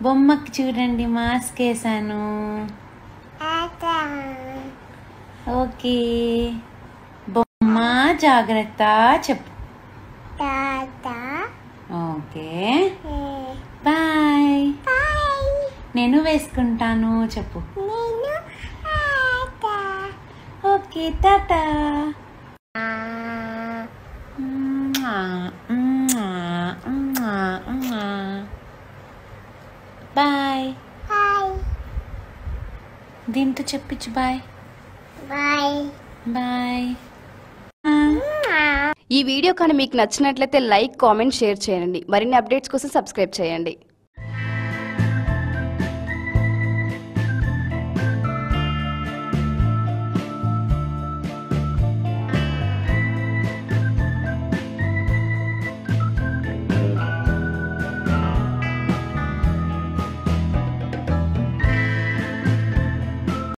బొమ్మకి చూడండి మాస్క్ వేసాను ఓకే బొమ్మ జాగ్రత్త చెప్పు ఓకే బాయ్ నేను వేసుకుంటాను చెప్పు ఓకే టాటా బాయ్ దీంతో చెప్పించు బాయ్ బాయ్ ఈ వీడియో కానీ మీకు నచ్చినట్లయితే లైక్ కామెంట్ షేర్ చేయండి మరిన్ని అప్డేట్స్ కోసం సబ్స్క్రైబ్ చేయండి